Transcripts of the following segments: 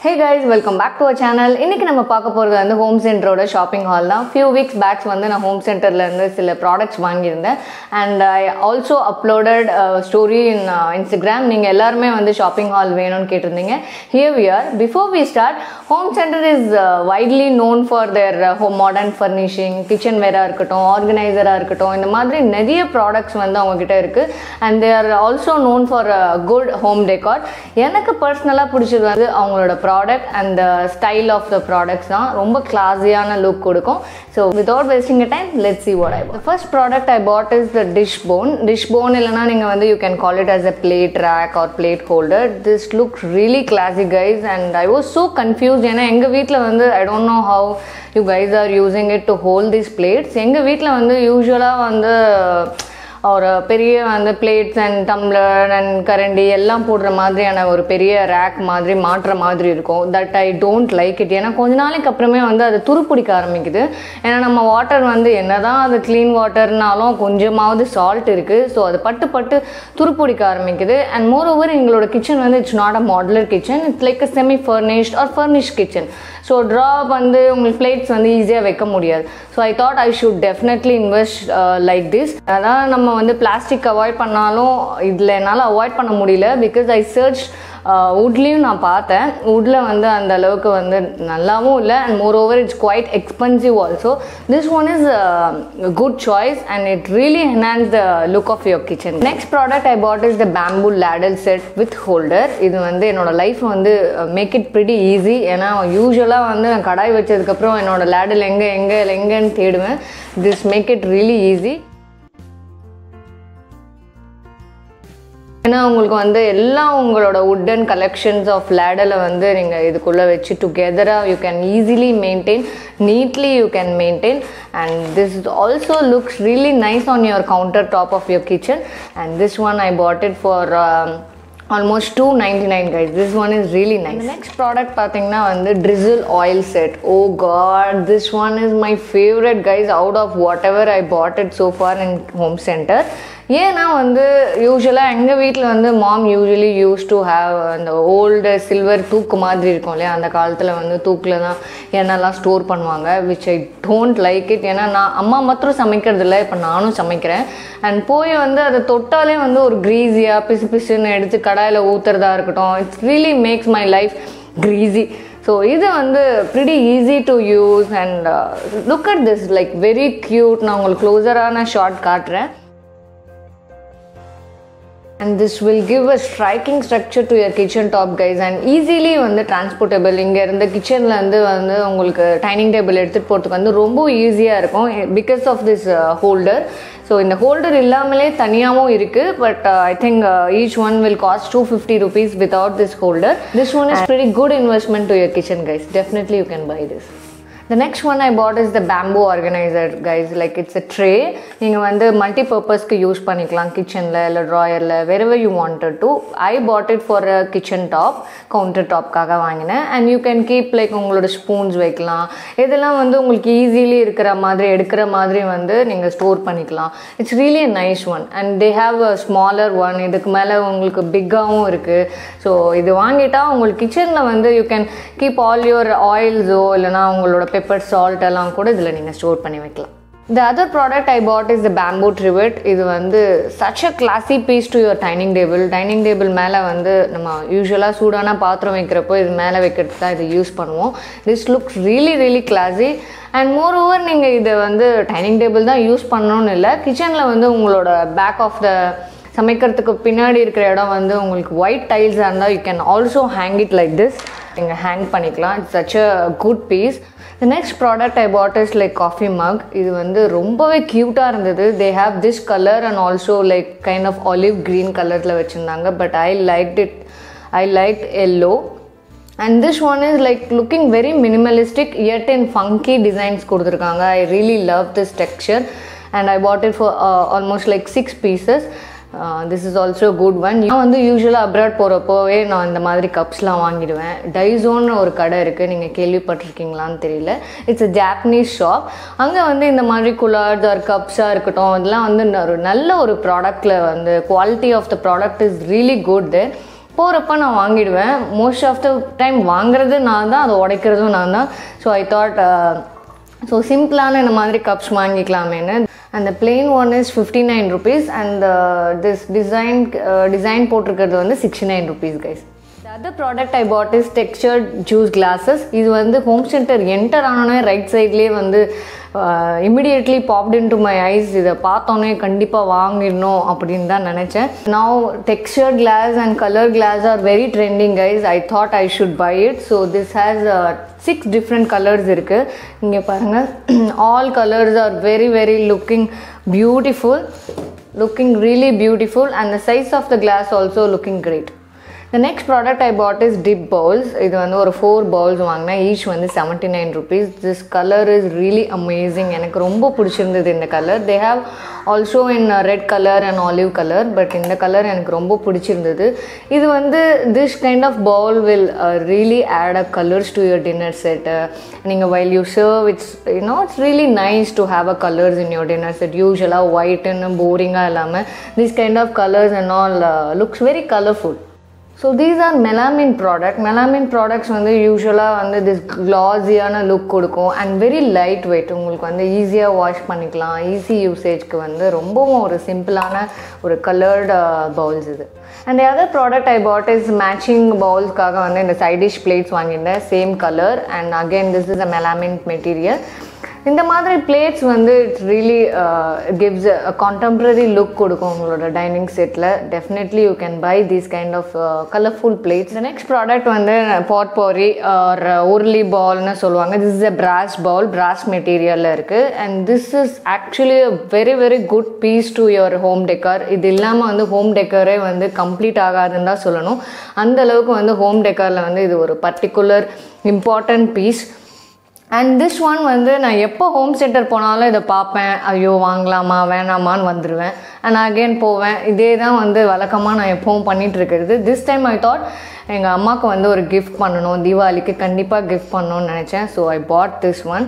Hey guys welcome back to a channel இன்னைக்கு நம்ம பார்க்க போகிறது வந்து ஹோம் சென்டரோட ஷாப்பிங் ஹால் தான் ஃபியூ வீக்ஸ் பேக்ஸ் வந்து நான் ஹோம் சென்டர்லேருந்து சில ப்ராடக்ட்ஸ் வாங்கியிருந்தேன் and I also uploaded story in Instagram நீங்கள் எல்லாருமே வந்து ஷாப்பிங் ஹால் வேணும்னு கேட்டிருந்தீங்க here we are before we start Home Centre is widely known for their home modern furnishing kitchen வேராக இருக்கட்டும் ஆர்கனைசராக இருக்கட்டும் இந்த மாதிரி நிறைய ப்ராடக்ட்ஸ் வந்து அவங்கக்கிட்ட இருக்குது and they are also known for good home decor எனக்கு பர்சனலாக பிடிச்சது வந்து அவங்களோட product and style of the products தான் ரொம்ப கிளாஸியான லுக் கொடுக்கும் so without wasting a time let see what I first product I bought is the dish bone dish bone இல்லைனா நீங்கள் வந்து you can call it as a plate rack or plate holder this looks really classy guys and I was so confused ஏன்னா எங்கள் வீட்டில் வந்து I don't know how you guys are using it to hold these plates எங்கள் வீட்டில் வந்து யூஸ்வலாக வந்து ஒரு பெரிய வந்து பிளேட்ஸ் அண்ட் டம்ளர் அண்ட் கரண்டி எல்லாம் போடுற மாதிரியான ஒரு பெரிய ரேக் மாதிரி மாட்டுற மாதிரி இருக்கும் that I don't like it ஏன்னா கொஞ்ச நாளைக்கு அப்புறமே வந்து அது துருப்பிடிக்க ஆரம்பிக்குது ஏன்னா நம்ம வாட்டர் வந்து என்னதான் அது க்ளீன் வாட்டர்னாலும் கொஞ்சமாவது சால்ட் இருக்குது ஸோ அது பட்டு பட்டு துருப்பிடிக்க ஆரம்பிக்குது அண்ட் மோர் ஓவர் எங்களோட கிச்சன் வந்து it's not a modular kitchen it's like a semi furnished or furnish kitchen so drawer வந்து உங்களுக்கு பிளேட்ஸ் வந்து ஈஸியாக வைக்க முடியாது so I thought I should definitely invest like this அதான் நம்ம வந்து பிளாஸ்டிக் அவாய்ட் பண்ணாலும் இதில் என்னால் அவாய்ட் பண்ண முடியல பிகாஸ் ஐ சர்ச் வுட்லேயும் நான் பார்த்தேன் வுட்டில் வந்து அந்த அளவுக்கு வந்து நல்லாவும் இல்லை and moreover it's quite expensive also this one is good choice and it really enhance the look of your kitchen next product I bought is the bamboo ladle set with holder இது வந்து என்னோட life வந்து make it pretty easy ஏன்னா யூஸ்வலாக வந்து நான் கடாய் வச்சதுக்கப்புறம் என்னோட லேடல் எங்கே எங்கே எங்கேன்னு தேடுவேன் this make it really easy ஏன்னா உங்களுக்கு வந்து எல்லா உங்களோட உட்டன் கலெக்ஷன்ஸ் ஆஃப் லேடலை வந்து நீங்கள் இதுக்குள்ளே வச்சு டுகெதராக you can easily maintain neatly you can maintain and this also looks really nice on your countertop of your kitchen and this one I pot it for almost two ninety nine guys this one is really nice next product பார்த்தீங்கன்னா வந்து drizzle oil set oh god this one is my favourite guys out of whatever I pot it so far in Home centre ஏன்னா வந்து யூஸ்வலாக எங்கள் வீட்டில் வந்து mom usually use to have அந்த old silver தூக்கு மாதிரி இருக்கும் இல்லையா அந்த காலத்தில் வந்து தூக்கில் தான் எண்ணெய்லாம் ஸ்டோர் பண்ணுவாங்க which I don't like it ஏன்னா நான் அம்மா மாத்திரம் சமைக்கிறது இல்லை இப்போ நானும் சமைக்கிறேன் அண்ட் போய் வந்து அதை தொட்டாலே வந்து ஒரு க்ரீஸியாக பிசு பிசுன்னு எடுத்து கடாயில் ஊற்றுறதா இருக்கட்டும் it's really makes my life greasy so இது வந்து pretty easy to use and look at this like very cute நான் உங்களுக்கு க்ளோஸரான ஷார்ட் காட்டுறேன் and this will give a striking structure to your kitchen top guys and easily வந்து transportable இங்கே இருந்து கிச்சன்லேருந்து வந்து உங்களுக்கு டைனிங் டேபிள் எடுத்துகிட்டு போகிறதுக்கு வந்து ரொம்ப ஈஸியாக இருக்கும் because of this holder so இந்த ஹோல்டர் இல்லாமலே தனியாகவும் இருக்குது but I think each one will cost two fifty rupees without this holder this one is very good investment to your kitchen guys definitely you can buy this The next one I bought is the bamboo organizer guys like it's a tray நீங்கள் வந்து multi பர்பஸ்க்கு use பண்ணிக்கலாம் கிச்சனில் இல்லை ட்ராயரில் wherever you wanted to I pot it for a kitchen top counter டாப்காக வாங்கினேன் and you can keep like உங்களோட ஸ்பூன்ஸ் வைக்கலாம் இதெல்லாம் வந்து உங்களுக்கு ஈஸிலி இருக்கிற மாதிரி எடுக்கிற மாதிரி வந்து நீங்கள் ஸ்டோர் பண்ணிக்கலாம் it's really a nice one and they have a smaller one இதுக்கு மேலே உங்களுக்கு பிக்காகவும் இருக்குது ஸோ இது வாங்கிட்டா உங்களுக்கு கிச்சனில் வந்து you can keep all your ஆயில்ஸோ இல்லைனா உங்களோட பெப்பர் சால்ட் எல்லாம் கூட இதில் நீங்கள் ஸ்டோர் பண்ணி வைக்கலாம் the other product I bought is the bamboo trivet இது வந்து such a classy piece to your dining table dining table மேலே வந்து நம்ம யூஸ்வலாக சூடான பாத்திரம் வைக்கிறப்போ இது மேலே வைக்கிறதுக்கு தான் இது யூஸ் பண்ணுவோம் this looks really really classy and moreover நீங்கள் இதை வந்து டைனிங் டேபிள் தான் யூஸ் பண்ணணும்னு இல்லை கிச்சனில் வந்து உங்களோட பேக் ஆஃப் த சமைக்கிறதுக்கு பின்னாடி இருக்கிற இடம் வந்து உங்களுக்கு ஒயிட் டைல்ஸாக இருந்தால் you can also hang it like this நீங்கள் ஹேங் பண்ணிக்கலாம் it's such a good piece the next product I bought is like coffee mug இது வந்து ரொம்பவே க்யூட்டாக இருந்தது they have this colour and also like kind of olive green கலரில் வச்சுருந்தாங்க but I like it I like yellow and this one is like looking very minimalistic yet in funky designs கொடுத்துருக்காங்க I really love this texture and I pot it for almost like six pieces this is also good one நான் வந்து யூஸ்வலாக abroad போகிறப்போவே நான் இந்த மாதிரி கப்ஸ்லாம் வாங்கிடுவேன் டைசோன்னு ஒரு கடை இருக்குது நீங்கள் கேள்விப்பட்டிருக்கீங்களான்னு தெரியல இட்ஸ் அ ஜாப்பனீஸ் ஷாப் அங்கே வந்து இந்த மாதிரி குலார்ஸ் ஆர் கப்ஸாக இருக்கட்டும் இதெல்லாம் வந்து ஒரு நல்ல ஒரு ப்ராடக்ட்டில் வந்து quality of the product is really good there போகிறப்ப நான் வாங்கிடுவேன் மோஸ்ட் ஆஃப் த டைம் வாங்குறது நான் தான் அதை உடைக்கிறதும் நான் தான் ஸோ ஐ தாட் ஸோ சிம்பிளான இந்த மாதிரி கப்ஸ் வாங்கிக்கலாமேன்னு அந்த plain one is fifty nine rupees and this design design போட்டிருக்கிறது வந்து sixty nine rupees guys The other product I bought is textured juice glasses. இது வந்து ஹோம் சென்டர் என்டர் ஆனோடனே ரைட் சைட்லேயே வந்து immediately popped in to my eyes இதை பார்த்தோன்னே கண்டிப்பாக வாங்கிடணும் அப்படின்னு தான் நினச்சேன் now textured glass and colour glass are very trending guys I thought I should buy it so this has six different colours இருக்குது இங்கே பாருங்கள் all colours are very very looking beautiful looking really beautiful and the size of the glass also looking great the next product I bought is dip bowls இது வந்து ஒரு four bowls வாங்கினேன் each வந்து seventy nine rupees this colour is really amazing எனக்கு ரொம்ப பிடிச்சிருந்தது இந்த colour they have also in red colour and olive colour but இந்த கலர் எனக்கு ரொம்ப பிடிச்சிருந்தது இது வந்து this kind of bowl will really add a colours to your dinner set நீங்கள் while you serve it's you know it's really nice to have a colours in your dinner set யூஸ்வலாக ஒயிட்டுன்னு போரிங்காக இல்லாமல் this kind of colours and all looks very colourful so these are melamine product melamine products வந்து யூஸ்வலாக வந்து this க்ளாஸியான look கொடுக்கும் and very lightweight உங்களுக்கு வந்து ஈஸியாக வாஷ் பண்ணிக்கலாம் ஈஸி யூசேஜ்க்கு வந்து ரொம்பவும் ஒரு சிம்பிளான ஒரு கலர்டு பவுல்ஸ் இது and other product I bought is matching பவுல்ஸ்க்காக வந்து இந்த சைடிஷ் பிளேட்ஸ் வாங்கியிருந்தேன் same colour and again this is a melamine material இந்த மாதிரி பிளேட்ஸ் வந்து it's really gives a contemporary look கொடுக்கும் உங்களோட டைனிங் செட்டில் definitely you can buy these kind of colourful plates next product வந்து பாட் போரி ஆர் உருளி பால்னு சொல்லுவாங்க this is a brass bowl brass மெட்டீரியலில் இருக்குது and this is actually very very good piece to your home decor இது இல்லாமல் வந்து home டெக்கரே வந்து கம்ப்ளீட் ஆகாதுன்னு தான் சொல்லணும் அந்த அளவுக்கு வந்து ஹோம் டெக்கரில் வந்து இது ஒரு particular important piece and this one வந்து நான் எப்போ ஹோம் சென்டர் போனாலும் இதை பார்ப்பேன் ஐயோ வாங்கலாமா வேணாமான்னு வந்துடுவேன் அண்ட் அகெயின் போவேன் இதே தான் வந்து வழக்கமாக நான் எப்பவும் பண்ணிகிட்டு இருக்கிறது திஸ் டைம் ஐ தாட் எங்கள் அம்மாவுக்கு வந்து ஒரு கிஃப்ட் பண்ணணும் தீபாவளிக்கு கண்டிப்பாக கிஃப்ட் பண்ணணும்னு நினச்சேன் so I bought this one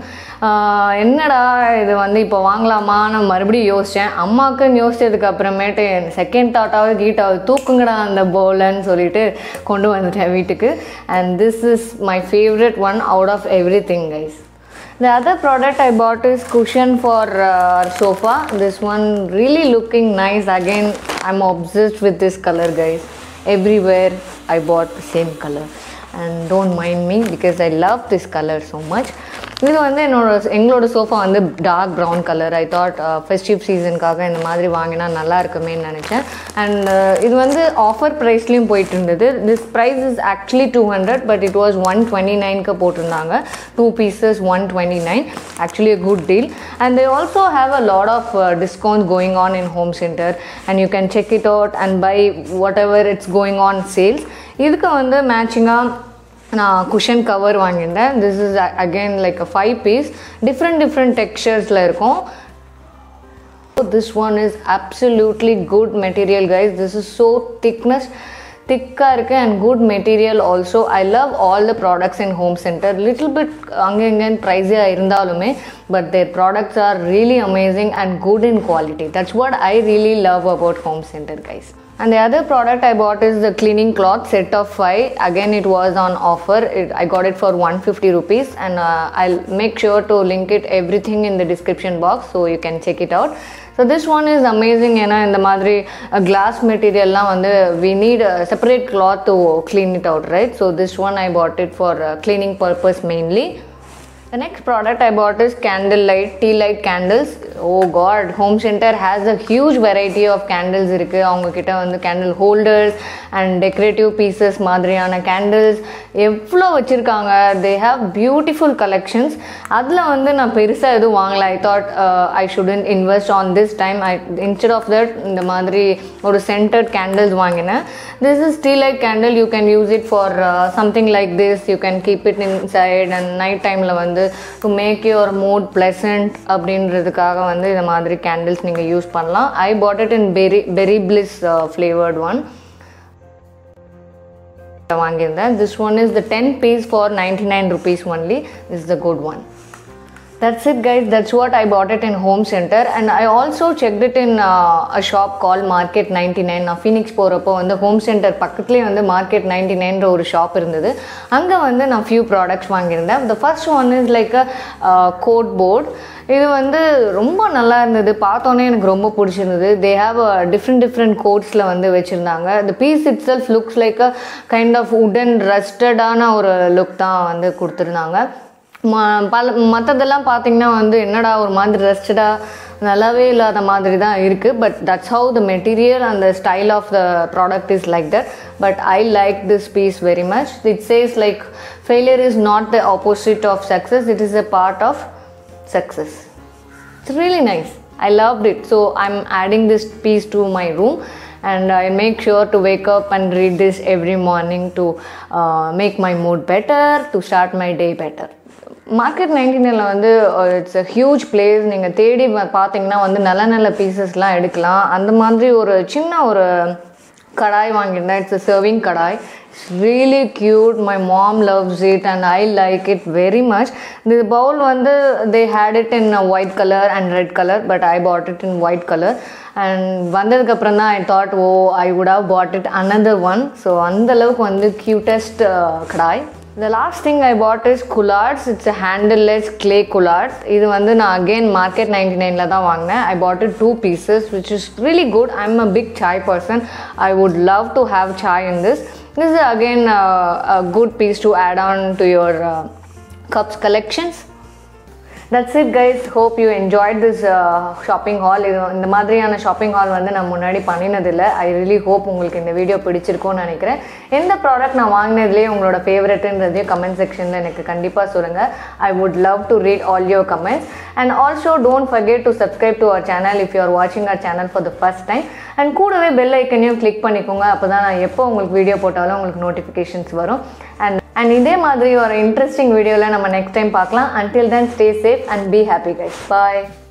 என்னடா இது வந்து இப்போ வாங்கலாமான்னு மறுபடியும் யோசித்தேன் அம்மாவுக்குன்னு யோசிச்சதுக்கு அப்புறமேட்டு செகண்ட் தாட்டாவது கீட்டாவது தூக்குங்கடா அந்த போலன்னு சொல்லிட்டு கொண்டு வந்துட்டேன் வீட்டுக்கு and this is my favourite one out of everything guys The other product I bought is cushion for uh, our sofa. This one really looking nice. Again, I'm obsessed with this color, guys. Everywhere I bought the same color. And don't mind me because I love this color so much. இது வந்து என்னோட எங்களோட sofa வந்து dark brown colour I thought festive சீசனுக்காக இந்த மாதிரி வாங்கினா நல்லா இருக்குமேன்னு நினச்சேன் அண்ட் இது வந்து ஆஃபர் ப்ரைஸ்லேயும் போயிட்டு இருந்தது this price is actually two hundred but it was one twenty நைனுக்கு போட்டிருந்தாங்க two pieces one twenty nine actually a good deal and they also have a lot of discount going on in Home Centre and you can check it out and buy whatever it's going on sales இதுக்கு வந்து மேட்சிங்காக நான் cushion cover வாங்கியிருந்தேன் this is again like a five piece different different டெக்ஸ்சர்ஸில் இருக்கும் this one is absolutely good material guys this is so thickness திக்காக இருக்குது and good material also I love all the products in Home Centre little bit அங்கே இங்கேன்னு ப்ரைஸியாக இருந்தாலுமே but their products are really amazing and good in quality that's what I really love about Home Centre guys And the other product I bought is the cleaning cloth set of five. Again, it was on offer. It, I got it for 150 rupees, and uh, I'll make sure to link it everything in the description box so you can check it out. So this one is amazing ஏன்னா இந்த மாதிரி glass மெட்டீரியல்லாம் வந்து we need separate cloth to clean it out right so this one I pot it for cleaning purpose mainly The next product I bought is candle light, tea light candles. Oh god, Home Center has a huge variety of candles இருக்கு அவங்க கிட்ட வந்து candle holders and decorative pieces மாதிரியான candles எவ்வளோ வச்சுருக்காங்க they have beautiful collections அதில் வந்து நான் பெருசாக எதுவும் வாங்கல I thought I shouldn't invest on this time I instead of that இந்த மாதிரி ஒரு சென்டர்ட் கேண்டில்ஸ் வாங்கினேன் this is tea light candle you can use it for something like this you can keep it inside and night டைமில் வந்து to make your mood pleasant அப்படின்றதுக்காக வந்து இந்த மாதிரி கேண்டில்ஸ் நீங்கள் யூஸ் பண்ணலாம் I pot it in berry berry bliss flavoured one வாங்கியிருந்தேன் this one is the ten piece for ninety nine rupees only this the good one That's it, guys. That's what I bought it in Home Center, and I also checked it in uh, a shop called Market 99. நான் Phoenix போகிறப்போ வந்து Home centre பக்கத்துலேயே வந்து market ninety நைன்ற ஒரு shop இருந்தது அங்கே வந்து நான் ஃபியூ ப்ராடக்ட்ஸ் வாங்கியிருந்தேன் the first one is like a quote board இது வந்து ரொம்ப நல்லா இருந்தது பார்த்தோன்னே எனக்கு ரொம்ப பிடிச்சிருந்தது தே ஹாவ் டிஃப்ரெண்ட் டிஃப்ரெண்ட் கோட்ஸில் வந்து வச்சுருந்தாங்க the piece itself looks like a kind of wooden ரஸ்டடான ஒரு லுக் தான் வந்து கொடுத்துருந்தாங்க ம பல மற்றதெல்லாம் பார்த்தீங்கன்னா வந்து என்னடா ஒரு மாதிரி ரெஸ்டடாக நல்லாவே இல்லாத மாதிரி தான் இருக்குது but that's how the material and the style of the product is like that but I like this piece very much it says like failure is not the opposite of success it is a part of success. It's really nice. I loved it. So I'm adding this piece to my room and I make sure to wake up and read this every morning to uh, make my mood better, to start my day better. Market நைன்டீனில் வந்து it's a huge place நீங்கள் தேடி வ- பார்த்தீங்கன்னா வந்து நல்ல நல்ல பீசஸ்லாம் எடுக்கலாம் அந்த மாதிரி ஒரு சின்ன ஒரு கடாய் வாங்கியிருந்தேன் it's serving kadai it's really cute my mom loves it and I like it very much இந்த பவுல் வந்து they had it in white colour and red colour but I pot it in white colour and வந்ததுக்கப்புறம் தான் I thought oh I would have bought it another one so அந்தளவுக்கு வந்து cutest kadai The last thing I bought is Coulards. It's a handleless clay Coulards. இது வந்து நான் again market ninety நைனில் தான் வாங்கினேன் I bought it two pieces which is really good. I'm a big chai person. I would love to have chai in this. This is again uh, a good piece to add on to your uh, cups collections. That's it guys hope you enjoyed this shopping haul இது இந்த மாதிரியான shopping hall வந்து நான் முன்னாடி பண்ணினதில்லை I really hope உங்களுக்கு இந்த video பிடிச்சிருக்கும்னு நினைக்கிறேன் எந்த ப்ராடக்ட் நான் வாங்கினதுலேயே உங்களோட ஃபேவரட்ன்றதையும் கமெண்ட் செக்ஷனில் எனக்கு கண்டிப்பாக சொல்லுங்கள் I would love to read all your comments and also don't forget to subscribe to our channel if you are வாட்சிங் our channel for the first time and கூடவே பெல் ஐக்கனையும் கிளிக் பண்ணிக்கோங்க அப்போ தான் நான் எப்போ உங்களுக்கு வீடியோ போட்டாலும் உங்களுக்கு நோட்டிஃபிகேஷன்ஸ் வரும் அண்ட் அண்ட் இதே மாதிரி ஒரு இன்ட்ரெஸ்டிங் வீடியோவில் நம்ம நெக்ஸ்ட் டைம் பார்க்கலாம் until then stay safe and be happy guys bye